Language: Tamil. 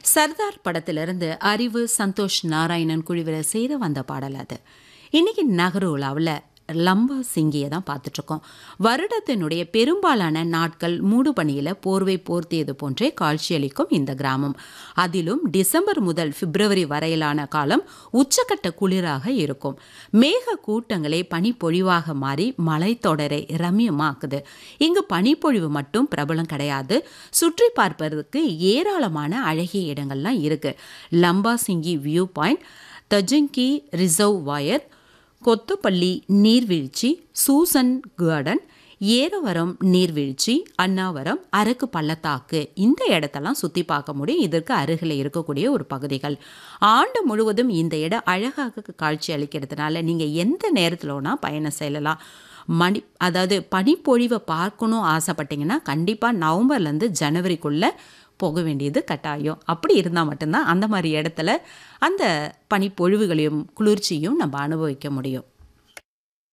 சர்தார் படத்திலிருந்து அறிவு சந்தோஷ் நாராயணன் குழுவில சேர வந்த பாடல் அது இன்னைக்கு நகரோலாவில் லம்பா சிங்கியை தான் பார்த்துட்ருக்கோம் வருடத்தினுடைய பெரும்பாலான நாட்கள் மூடு பணியில் போர்வை போர்த்தியது போன்றே காட்சியளிக்கும் இந்த கிராமம் அதிலும் டிசம்பர் முதல் பிப்ரவரி வரையிலான காலம் உச்சக்கட்ட குளிராக இருக்கும் மேக கூட்டங்களே பனிப்பொழிவாக மாறி மலைத்தொடரை ரம்யமாக்குது இங்கு பனிப்பொழிவு மட்டும் பிரபலம் கிடையாது சுற்றி பார்ப்பதற்கு ஏராளமான அழகிய இடங்கள்லாம் இருக்கு Lambasingi view point Thajangi reservoir Kothapalli நீர்வீழ்ச்சி சூசன் கார்டன் ஏரவரம் நீர்வீழ்ச்சி அண்ணாவரம் அரக்கு பள்ளத்தாக்கு இந்த இடத்தெல்லாம் சுற்றி பார்க்க முடியும் இதற்கு அருகில் இருக்கக்கூடிய ஒரு பகுதிகள் ஆண்டு முழுவதும் இந்த இடம் அழகாக காட்சி அளிக்கிறதுனால நீங்கள் எந்த நேரத்தில் வேணால் பயணம் செய்யலாம் மணி அதாவது பனிப்பொழிவை பார்க்கணும் ஆசைப்பட்டீங்கன்னா கண்டிப்பாக நவம்பர்லேருந்து ஜனவரிக்குள்ளே போக வேண்டியது கட்டாயம் அப்படி இருந்தால் மட்டும்தான் அந்த மாதிரி இடத்துல அந்த பனிப்பொழிவுகளையும் குளிர்ச்சியும் நம்ம அனுபவிக்க முடியும்